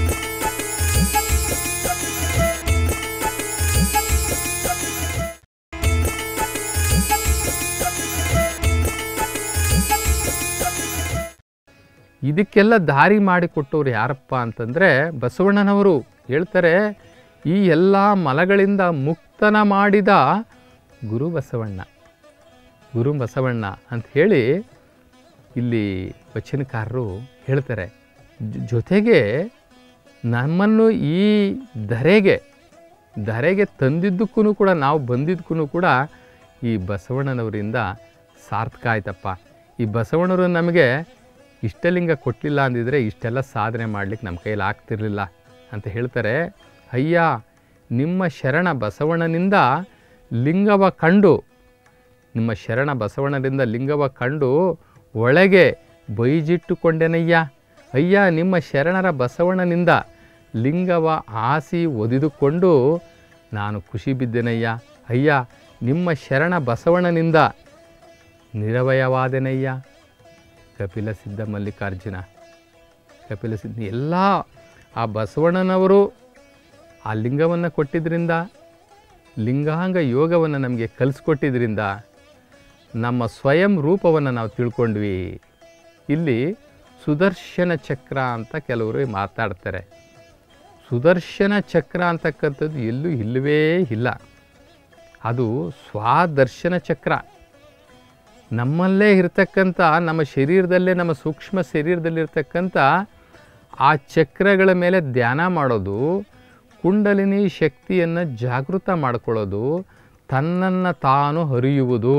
ಇದಕ್ಕೆಲ್ಲ ದಾರಿ ಮಾಡಿಕೊಟ್ಟವ್ರು ಯಾರಪ್ಪ ಅಂತಂದರೆ ಬಸವಣ್ಣನವರು ಹೇಳ್ತಾರೆ ಈ ಎಲ್ಲ ಮಲಗಳಿಂದ ಮುಕ್ತನ ಮಾಡಿದ ಗುರು ಬಸವಣ್ಣ ಗುರು ಬಸವಣ್ಣ ಅಂತ ಹೇಳಿ ಇಲ್ಲಿ ವಚನಕಾರರು ಹೇಳ್ತಾರೆ ಜೊ- ಜೊತೆಗೆ ನಮ್ಮನ್ನು ಈ ಧರೆಗೆ ಧರೆಗೆ ತಂದಿದ್ದಕ್ಕೂ ಕೂಡ ನಾವು ಬಂದಿದ್ದಕ್ಕೂ ಕೂಡ ಈ ಬಸವಣ್ಣನವರಿಂದ ಸಾರ್ಥಕ ಆಯ್ತಪ್ಪ ಈ ಬಸವಣ್ಣರು ನಮಗೆ ಇಷ್ಟಲಿಂಗ ಕೊಟ್ಟಲಿಲ್ಲ ಅಂದಿದ್ರೆ ಇಷ್ಟೆಲ್ಲ ಸಾಧನೆ ಮಾಡಲಿಕ್ಕೆ ನಮ್ಮ ಕೈಯಲ್ಲಿ ಆಗ್ತಿರ್ಲಿಲ್ಲ ಅಂತ ಹೇಳ್ತಾರೆ ಅಯ್ಯ ನಿಮ್ಮ ಶರಣ ಬಸವಣ್ಣನಿಂದ ಲಿಂಗವ ಕಂಡು ನಿಮ್ಮ ಶರಣ ಬಸವಣ್ಣನಿಂದ ಲಿಂಗವ ಕಂಡು ಒಳಗೆ ಬೈಜಿಟ್ಟುಕೊಂಡೆನಯ್ಯ ಅಯ್ಯ ನಿಮ್ಮ ಶರಣರ ಬಸವಣ್ಣನಿಂದ ಲಿಂಗವ ಆಸಿ ಒದಿದುಕೊಂಡು ನಾನು ಖುಷಿ ಬಿದ್ದೆನಯ್ಯ ಅಯ್ಯ ನಿಮ್ಮ ಶರಣ ಬಸವಣ್ಣನಿಂದ ನಿರವಯವಾದೆನಯ್ಯ ಕಪಿಲ ಸಿದ್ಧ ಮಲ್ಲಿಕಾರ್ಜುನ ಕಪಿಲ ಸಿದ್ಧ ಎಲ್ಲ ಆ ಬಸವಣ್ಣನವರು ಆ ಲಿಂಗವನ್ನು ಕೊಟ್ಟಿದ್ದರಿಂದ ಲಿಂಗಾಂಗ ಯೋಗವನ್ನು ನಮಗೆ ಕಲಿಸ್ಕೊಟ್ಟಿದ್ದರಿಂದ ನಮ್ಮ ಸ್ವಯಂ ರೂಪವನ್ನು ನಾವು ತಿಳ್ಕೊಂಡ್ವಿ ಇಲ್ಲಿ ಸುದರ್ಶನ ಚಕ್ರ ಅಂತ ಕೆಲವರು ಮಾತಾಡ್ತಾರೆ ಸುದರ್ಶನ ಚಕ್ರ ಅಂತಕ್ಕಂಥದ್ದು ಎಲ್ಲೂ ಇಲ್ಲವೇ ಇಲ್ಲ ಅದು ಸ್ವಾದರ್ಶನ ಚಕ್ರ ನಮ್ಮಲ್ಲೇ ಇರ್ತಕ್ಕಂಥ ನಮ್ಮ ಶರೀರದಲ್ಲೇ ನಮ್ಮ ಸೂಕ್ಷ್ಮ ಶರೀರದಲ್ಲಿರ್ತಕ್ಕಂಥ ಆ ಚಕ್ರಗಳ ಮೇಲೆ ಧ್ಯಾನ ಮಾಡೋದು ಕುಂಡಲಿನಿ ಶಕ್ತಿಯನ್ನು ಜಾಗೃತ ಮಾಡ್ಕೊಳ್ಳೋದು ತನ್ನನ್ನು ತಾನು ಹರಿಯುವುದು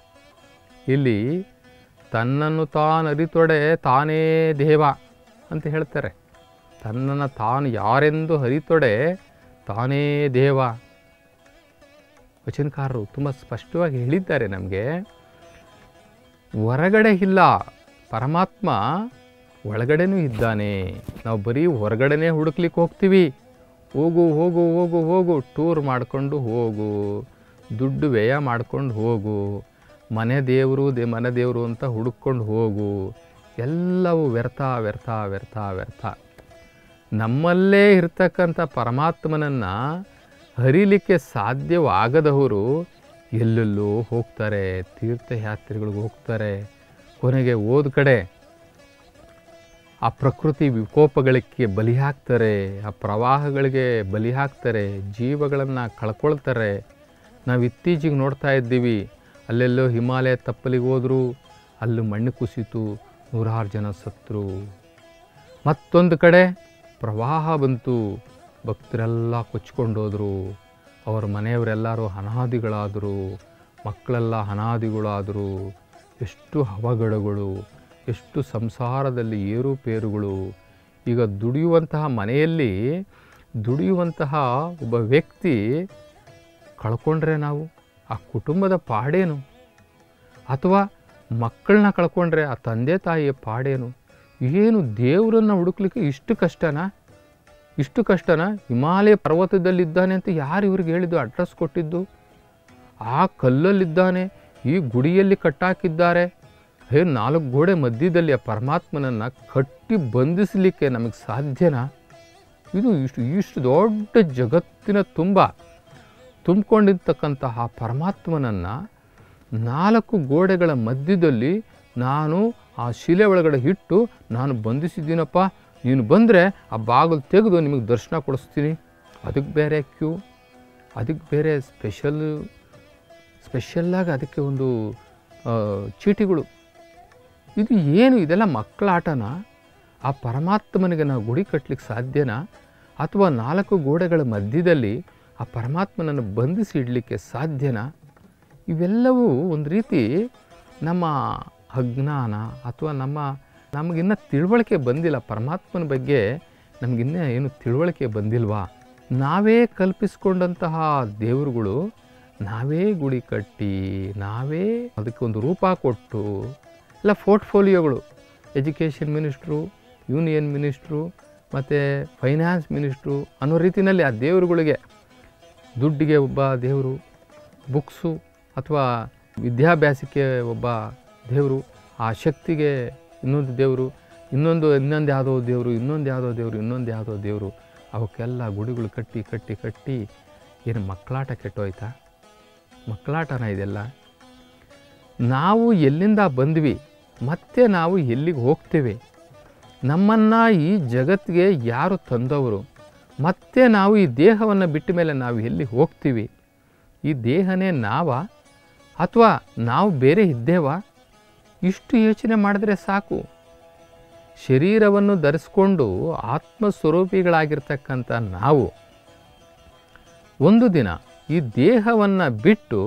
ಇಲ್ಲಿ ತನ್ನನ್ನು ತಾನು ಅರಿತೊಡೆ ತಾನೇ ದೇವ ಅಂತ ಹೇಳ್ತಾರೆ ತನ್ನನ್ನು ತಾನು ಯಾರೆಂದು ಹರಿತೊಡೆ ತಾನೇ ದೇವ ವಚನಕಾರರು ತುಂಬ ಸ್ಪಷ್ಟವಾಗಿ ಹೇಳಿದ್ದಾರೆ ನಮಗೆ ಹೊರಗಡೆ ಇಲ್ಲ ಪರಮಾತ್ಮ ಒಳಗಡೆನೂ ಇದ್ದಾನೆ ನಾವು ಬರೀ ಹೊರಗಡೆನೇ ಹುಡುಕ್ಲಿಕ್ಕೆ ಹೋಗ್ತೀವಿ ಹೋಗು ಹೋಗು ಹೋಗು ಹೋಗು ಟೂರ್ ಮಾಡಿಕೊಂಡು ಹೋಗು ದುಡ್ಡು ವ್ಯಯ ಮಾಡ್ಕೊಂಡು ಹೋಗು ಮನೆ ದೇವರು ದೇ ಮನೆ ದೇವರು ಅಂತ ಹುಡುಕೊಂಡು ಹೋಗು ಎಲ್ಲವೂ ವ್ಯರ್ಥ ವ್ಯರ್ಥ ವ್ಯರ್ಥ ವ್ಯರ್ಥ ನಮ್ಮಲ್ಲೇ ಇರ್ತಕ್ಕಂಥ ಪರಮಾತ್ಮನನ್ನು ಹರಿಲಿಕ್ಕೆ ಸಾಧ್ಯವಾಗದವರು ಎಲ್ಲೆಲ್ಲೋ ಹೋಗ್ತಾರೆ ತೀರ್ಥಯಾತ್ರೆಗಳಿಗೆ ಹೋಗ್ತಾರೆ ಕೊನೆಗೆ ಹೋದ ಕಡೆ ಆ ಪ್ರಕೃತಿ ವಿಕೋಪಗಳಿಗೆ ಬಲಿ ಹಾಕ್ತಾರೆ ಆ ಪ್ರವಾಹಗಳಿಗೆ ಬಲಿ ಹಾಕ್ತಾರೆ ಜೀವಗಳನ್ನು ಕಳ್ಕೊಳ್ತಾರೆ ನಾವು ಇತ್ತೀಚೆಗೆ ನೋಡ್ತಾ ಇದ್ದೀವಿ ಅಲ್ಲೆಲ್ಲೋ ಹಿಮಾಲಯ ತಪ್ಪಲಿಗೆ ಹೋದ್ರು ಅಲ್ಲಿ ಮಣ್ಣು ಕುಸಿತು ನೂರಾರು ಜನ ಸತ್ರು ಮತ್ತೊಂದು ಕಡೆ ಪ್ರವಾಹ ಬಂತು ಭಕ್ತರೆಲ್ಲ ಕೊಚ್ಕೊಂಡೋದ್ರು ಅವ್ರ ಮನೆಯವರೆಲ್ಲರೂ ಅನಾದಿಗಳಾದರು ಮಕ್ಕಳೆಲ್ಲ ಅನಾದಿಗಳಾದರು ಎಷ್ಟು ಅವಘಡಗಳು ಎಷ್ಟು ಸಂಸಾರದಲ್ಲಿ ಏರುಪೇರುಗಳು ಈಗ ದುಡಿಯುವಂತಹ ಮನೆಯಲ್ಲಿ ದುಡಿಯುವಂತಹ ಒಬ್ಬ ವ್ಯಕ್ತಿ ಕಳ್ಕೊಂಡ್ರೆ ನಾವು ಆ ಕುಟುಂಬದ ಪಾಡೇನು ಅಥವಾ ಮಕ್ಕಳನ್ನ ಕಳ್ಕೊಂಡ್ರೆ ಆ ತಂದೆ ತಾಯಿಯ ಪಾಡೇನು ಏನು ದೇವರನ್ನು ಹುಡುಕ್ಲಿಕ್ಕೆ ಇಷ್ಟು ಕಷ್ಟನಾ ಇಷ್ಟು ಕಷ್ಟನಾ ಹಿಮಾಲಯ ಪರ್ವತದಲ್ಲಿದ್ದಾನೆ ಅಂತ ಯಾರು ಇವ್ರಿಗೆ ಹೇಳಿದ್ದು ಅಡ್ರೆಸ್ ಕೊಟ್ಟಿದ್ದು ಆ ಕಲ್ಲಲ್ಲಿದ್ದಾನೆ ಈ ಗುಡಿಯಲ್ಲಿ ಕಟ್ಟಾಕಿದ್ದಾರೆ ಹೇ ನಾಲ್ಕು ಗೋಡೆ ಮಧ್ಯದಲ್ಲಿ ಆ ಪರಮಾತ್ಮನನ್ನು ಕಟ್ಟಿ ಬಂಧಿಸಲಿಕ್ಕೆ ನಮಗೆ ಸಾಧ್ಯನಾ ಇದು ಇಷ್ಟು ಇಷ್ಟು ದೊಡ್ಡ ಜಗತ್ತಿನ ತುಂಬ ತುಂಬಿಕೊಂಡಿರ್ತಕ್ಕಂತಹ ಪರಮಾತ್ಮನನ್ನು ನಾಲ್ಕು ಗೋಡೆಗಳ ಮಧ್ಯದಲ್ಲಿ ನಾನು ಆ ಶಿಲೆ ಒಳಗಡೆ ಇಟ್ಟು ನಾನು ಬಂಧಿಸಿದ್ದೀನಪ್ಪ ನೀನು ಬಂದರೆ ಆ ಬಾಗಿಲು ತೆಗೆದು ನಿಮಗೆ ದರ್ಶನ ಕೊಡಿಸ್ತೀನಿ ಅದಕ್ಕೆ ಬೇರೆ ಕ್ಯೂ ಅದಕ್ಕೆ ಬೇರೆ ಸ್ಪೆಷಲ್ ಸ್ಪೆಷಲ್ಲಾಗಿ ಅದಕ್ಕೆ ಒಂದು ಆ, ಚೀಟಿಗಳು ಇದು ಏನು ಇದೆಲ್ಲ ಮಕ್ಕಳ ಆಟನ ಆ ಪರಮಾತ್ಮನಿಗೆ ನಾವು ಗುಡಿ ಕಟ್ಟಲಿಕ್ಕೆ ಸಾಧ್ಯನಾ ಅಥವಾ ನಾಲ್ಕು ಗೋಡೆಗಳ ಮಧ್ಯದಲ್ಲಿ ಆ ಪರಮಾತ್ಮನನ್ನು ಬಂಧಿಸಿ ಇಡಲಿಕ್ಕೆ ಸಾಧ್ಯನಾ ಇವೆಲ್ಲವೂ ಒಂದು ರೀತಿ ನಮ್ಮ ಅಜ್ಞಾನ ಅಥವಾ ನಮ್ಮ ನಮಗಿನ್ನ ತಿಳುವಳಿಕೆ ಬಂದಿಲ್ಲ ಪರಮಾತ್ಮನ ಬಗ್ಗೆ ನಮಗಿನ್ನ ಏನು ತಿಳುವಳಿಕೆ ಬಂದಿಲ್ವಾ ನಾವೇ ಕಲ್ಪಿಸ್ಕೊಂಡಂತಹ ದೇವರುಗಳು ನಾವೇ ಗುಡಿ ಕಟ್ಟಿ ನಾವೇ ಅದಕ್ಕೆ ಒಂದು ರೂಪ ಕೊಟ್ಟು ಎಲ್ಲ ಪೋರ್ಟ್ಫೋಲಿಯೋಗಳು ಎಜುಕೇಷನ್ ಮಿನಿಸ್ಟ್ರು ಯೂನಿಯನ್ ಮಿನಿಸ್ಟ್ರು ಮತ್ತು ಫೈನಾನ್ಸ್ ಮಿನಿಸ್ಟ್ರು ಅನ್ನೋ ರೀತಿಯಲ್ಲಿ ಆ ದೇವರುಗಳಿಗೆ ದುಡ್ಡಿಗೆ ಒಬ್ಬ ದೇವರು ಬುಕ್ಸು ಅಥವಾ ವಿದ್ಯಾಭ್ಯಾಸಕ್ಕೆ ಒಬ್ಬ ದೇವರು ಆ ಶಕ್ತಿಗೆ ಇನ್ನೊಂದು ದೇವರು ಇನ್ನೊಂದು ಇನ್ನೊಂದು ಯಾವುದೋ ದೇವರು ಇನ್ನೊಂದು ಯಾವುದೋ ದೇವರು ಇನ್ನೊಂದು ಯಾವುದೋ ದೇವರು ಅವಕ್ಕೆಲ್ಲ ಗುಡಿಗಳು ಕಟ್ಟಿ ಕಟ್ಟಿ ಕಟ್ಟಿ ಏನು ಮಕ್ಕಳಾಟ ಕೆಟ್ಟೋಯ್ತಾ ಮಕ್ಕಳಾಟನ ಇದೆಲ್ಲ ನಾವು ಎಲ್ಲಿಂದ ಬಂದ್ವಿ ಮತ್ತೆ ನಾವು ಎಲ್ಲಿಗೆ ಹೋಗ್ತೇವೆ ನಮ್ಮನ್ನು ಈ ಜಗತ್ತಿಗೆ ಯಾರು ತಂದವರು ಮತ್ತೆ ನಾವು ಈ ದೇಹವನ್ನು ಬಿಟ್ಟ ಮೇಲೆ ನಾವು ಎಲ್ಲಿ ಹೋಗ್ತೀವಿ ಈ ದೇಹನೇ ನಾವ ಅಥವಾ ನಾವು ಬೇರೆ ಇದ್ದೇವಾ ಇಷ್ಟು ಯೋಚನೆ ಮಾಡಿದ್ರೆ ಸಾಕು ಶರೀರವನ್ನು ಧರಿಸ್ಕೊಂಡು ಆತ್ಮಸ್ವರೂಪಿಗಳಾಗಿರ್ತಕ್ಕಂಥ ನಾವು ಒಂದು ದಿನ ಈ ದೇಹವನ್ನು ಬಿಟ್ಟು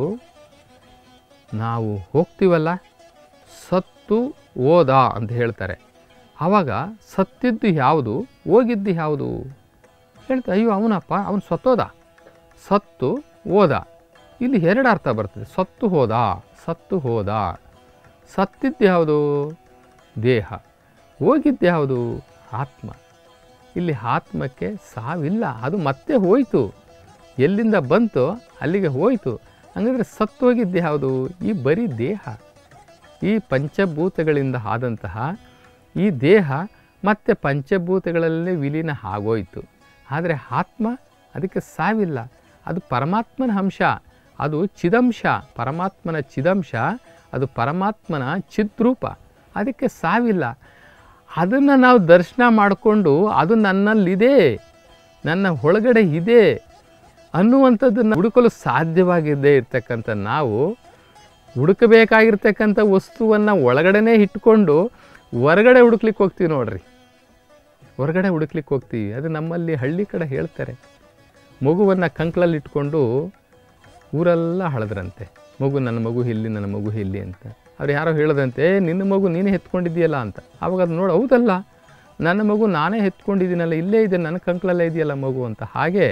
ನಾವು ಹೋಗ್ತೀವಲ್ಲ ಸತ್ತು ಓದ ಅಂತ ಹೇಳ್ತಾರೆ ಆವಾಗ ಸತ್ತಿದ್ದು ಯಾವುದು ಹೋಗಿದ್ದು ಯಾವುದು ಹೇಳ್ತಾರೆ ಅಯ್ಯೋ ಅವನಪ್ಪ ಅವನು ಸತ್ತೋದ ಸತ್ತು ಹೋದ ಇಲ್ಲಿ ಎರಡು ಅರ್ಥ ಬರ್ತದೆ ಸತ್ತು ಹೋದ ಸತ್ತು ಹೋದ ಸತ್ತಿದ್ದು ಯಾವುದು ದೇಹ ಹೋಗಿದ್ದು ಯಾವುದು ಆತ್ಮ ಇಲ್ಲಿ ಆತ್ಮಕ್ಕೆ ಸಾವಿಲ್ಲ ಅದು ಮತ್ತೆ ಹೋಯಿತು ಎಲ್ಲಿಂದ ಬಂತು ಅಲ್ಲಿಗೆ ಹೋಯಿತು ಹಂಗಂದ್ರೆ ಸತ್ತು ಹೋಗಿದ್ದು ಯಾವುದು ಈ ಬರೀ ದೇಹ ಈ ಪಂಚಭೂತಗಳಿಂದ ಆದಂತಹ ಈ ದೇಹ ಮತ್ತೆ ಪಂಚಭೂತಗಳಲ್ಲೇ ವಿಲೀನ ಆಗೋಯ್ತು ಆದರೆ ಆತ್ಮ ಅದಕ್ಕೆ ಸಾವಿಲ್ಲ ಅದು ಪರಮಾತ್ಮನ ಅಂಶ ಅದು ಚಿದಂಶ ಪರಮಾತ್ಮನ ಚಿದಂಶ ಅದು ಪರಮಾತ್ಮನ ಚಿದ್ರೂಪ ಅದಕ್ಕೆ ಸಾವಿಲ್ಲ ಅದನ್ನು ನಾವು ದರ್ಶನ ಮಾಡಿಕೊಂಡು ಅದು ನನ್ನಲ್ಲಿದೆ ನನ್ನ ಒಳಗಡೆ ಇದೆ ಅನ್ನುವಂಥದ್ದನ್ನು ಹುಡುಕಲು ಸಾಧ್ಯವಾಗಿದ್ದೇ ಇರ್ತಕ್ಕಂಥ ನಾವು ಹುಡುಕಬೇಕಾಗಿರ್ತಕ್ಕಂಥ ವಸ್ತುವನ್ನು ಒಳಗಡೆನೇ ಇಟ್ಕೊಂಡು ಹೊರಗಡೆ ಹುಡುಕ್ಲಿಕ್ಕೆ ಹೋಗ್ತೀವಿ ನೋಡ್ರಿ ಹೊರಗಡೆ ಹುಡುಕ್ಲಿಕ್ಕೆ ಹೋಗ್ತೀವಿ ಅದು ನಮ್ಮಲ್ಲಿ ಹಳ್ಳಿ ಕಡೆ ಹೇಳ್ತಾರೆ ಮಗುವನ್ನು ಕಂಕ್ಳಲ್ಲಿ ಇಟ್ಕೊಂಡು ಊರೆಲ್ಲ ಹಳದ್ರಂತೆ ಮಗು ನನ್ನ ಮಗು ಇಲ್ಲಿ ನನ್ನ ಮಗು ಇಲ್ಲಿ ಅಂತ ಅವ್ರು ಯಾರೋ ಹೇಳದಂತೆ "ಏ, ನಿನ್ನ ಮಗು ನೀನೇ ಎತ್ಕೊಂಡಿದ್ದೀಯಲ್ಲ ಅಂತ ಆವಾಗ ಅದು ನೋಡಿ ಹೌದಲ್ಲ ನನ್ನ ಮಗು ನಾನೇ ಎತ್ಕೊಂಡಿದ್ದೀನಲ್ಲ ಇಲ್ಲೇ ಇದೆ ನನ್ನ ಕಂಕ್ಳಲ್ಲೇ ಇದೆಯಲ್ಲ ಮಗು ಅಂತ ಹಾಗೆ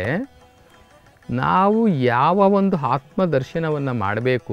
ನಾವು ಯಾವ ಒಂದು ಆತ್ಮ ದರ್ಶನವನ್ನು ಮಾಡಬೇಕು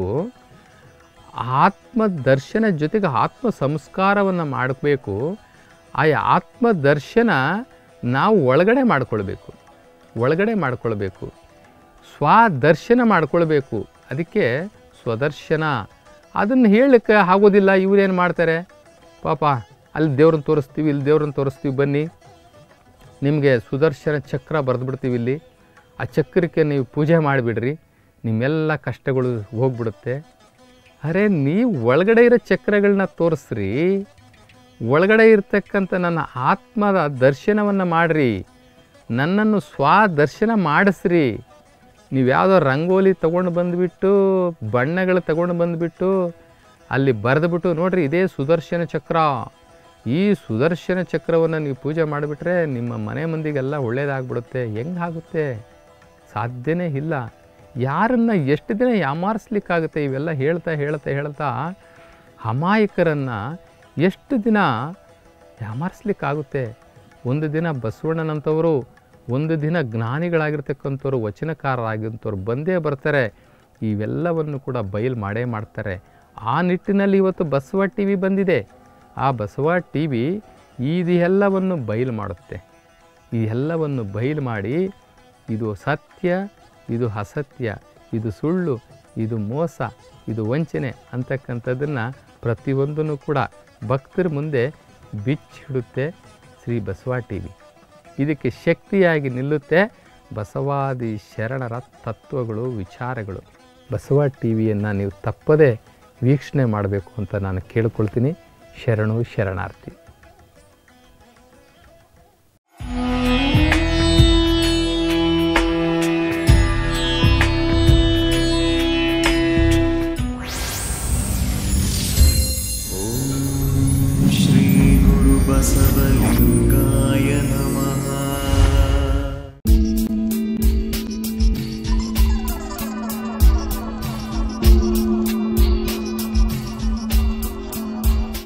ಆತ್ಮ ದರ್ಶನ ಜೊತೆಗೆ ಆತ್ಮ ಸಂಸ್ಕಾರವನ್ನು ಮಾಡಬೇಕು ಆ ಆತ್ಮ ದರ್ಶನ ನಾವು ಒಳಗಡೆ ಮಾಡ್ಕೊಳ್ಬೇಕು ಒಳಗಡೆ ಮಾಡ್ಕೊಳ್ಬೇಕು ಸ್ವದರ್ಶನ ಮಾಡ್ಕೊಳ್ಬೇಕು ಅದಕ್ಕೆ ಸ್ವದರ್ಶನ ಅದನ್ನು ಹೇಳಕ್ಕೆ ಆಗೋದಿಲ್ಲ ಇವರೇನು ಮಾಡ್ತಾರೆ ಪಾಪ ಅಲ್ಲಿ ದೇವ್ರನ್ನ ತೋರಿಸ್ತೀವಿ ಇಲ್ಲಿ ದೇವ್ರನ್ನ ತೋರಿಸ್ತೀವಿ ಬನ್ನಿ ನಿಮಗೆ ಸುದರ್ಶನ ಚಕ್ರ ಬರೆದ್ಬಿಡ್ತೀವಿ ಇಲ್ಲಿ ಆ ಚಕ್ರಕ್ಕೆ ನೀವು ಪೂಜೆ ಮಾಡಿಬಿಡ್ರಿ ನಿಮ್ಮೆಲ್ಲ ಕಷ್ಟಗಳು ಹೋಗ್ಬಿಡುತ್ತೆ ಅರೆ ನೀವು ಒಳಗಡೆ ಇರೋ ಚಕ್ರಗಳನ್ನ ತೋರಿಸ್ರಿ ಒಳಗಡೆ ಇರ್ತಕ್ಕಂಥ ನನ್ನ ಆತ್ಮದ ದರ್ಶನವನ್ನು ಮಾಡಿರಿ ನನ್ನನ್ನು ಸ್ವದರ್ಶನ ಮಾಡಿಸ್ರಿ ನೀವು ಯಾವುದೋ ರಂಗೋಲಿ ತೊಗೊಂಡು ಬಂದುಬಿಟ್ಟು ಬಣ್ಣಗಳು ತಗೊಂಡು ಬಂದುಬಿಟ್ಟು ಅಲ್ಲಿ ಬರೆದುಬಿಟ್ಟು ನೋಡ್ರಿ ಇದೇ ಸುದರ್ಶನ ಚಕ್ರ ಈ ಸುದರ್ಶನ ಚಕ್ರವನ್ನು ನೀವು ಪೂಜೆ ಮಾಡಿಬಿಟ್ರೆ ನಿಮ್ಮ ಮನೆ ಮಂದಿಗೆಲ್ಲ ಒಳ್ಳೇದಾಗ್ಬಿಡುತ್ತೆ ಹೆಂಗೆ ಆಗುತ್ತೆ ಸಾಧ್ಯನೇ ಇಲ್ಲ ಯಾರನ್ನು ಎಷ್ಟು ದಿನ ಯಾಮಾರಿಸ್ಲಿಕ್ಕಾಗುತ್ತೆ ಇವೆಲ್ಲ ಹೇಳ್ತಾ ಹೇಳ್ತಾ ಹೇಳ್ತಾ ಅಮಾಯಕರನ್ನು ಎಷ್ಟು ದಿನ ಯಾಮಾರಿಸ್ಲಿಕ್ಕಾಗುತ್ತೆ ಒಂದು ದಿನ ಬಸವಣ್ಣನಂಥವರು ಒಂದು ದಿನ ಜ್ಞಾನಿಗಳಾಗಿರ್ತಕ್ಕಂಥವ್ರು ವಚನಕಾರರಾಗಿಂಥವ್ರು ಬಂದೇ ಬರ್ತಾರೆ ಇವೆಲ್ಲವನ್ನು ಕೂಡ ಬಯಲು ಮಾಡೇ ಮಾಡ್ತಾರೆ ಆ ನಿಟ್ಟಿನಲ್ಲಿ ಇವತ್ತು ಬಸವ ಟಿ ವಿ ಬಂದಿದೆ ಆ ಬಸವ ಟಿ ವಿ ಇದೆಲ್ಲವನ್ನು ಬಯಲು ಮಾಡುತ್ತೆ ಈ ಎಲ್ಲವನ್ನು ಬಯಲು ಮಾಡಿ ಇದು ಸತ್ಯ ಇದು ಅಸತ್ಯ ಇದು ಸುಳ್ಳು ಇದು ಮೋಸ ಇದು ವಂಚನೆ ಅಂತಕ್ಕಂಥದ್ದನ್ನು ಪ್ರತಿಯೊಂದನ್ನು ಕೂಡ ಭಕ್ತರ ಮುಂದೆ ಬಿಚ್ಚಿಡುತ್ತೆ ಶ್ರೀ ಬಸವ ಟಿ ವಿ ಇದಕ್ಕೆ ಶಕ್ತಿಯಾಗಿ ನಿಲ್ಲುತ್ತೆ ಬಸವಾದಿ ಶರಣರ ತತ್ವಗಳು ವಿಚಾರಗಳು ಬಸವ ಟಿ ವಿಯನ್ನು ನೀವು ತಪ್ಪದೇ ವೀಕ್ಷಣೆ ಮಾಡಬೇಕು ಅಂತ ನಾನು ಕೇಳ್ಕೊಳ್ತೀನಿ ಶರಣು ಶರಣಾರ್ಥಿ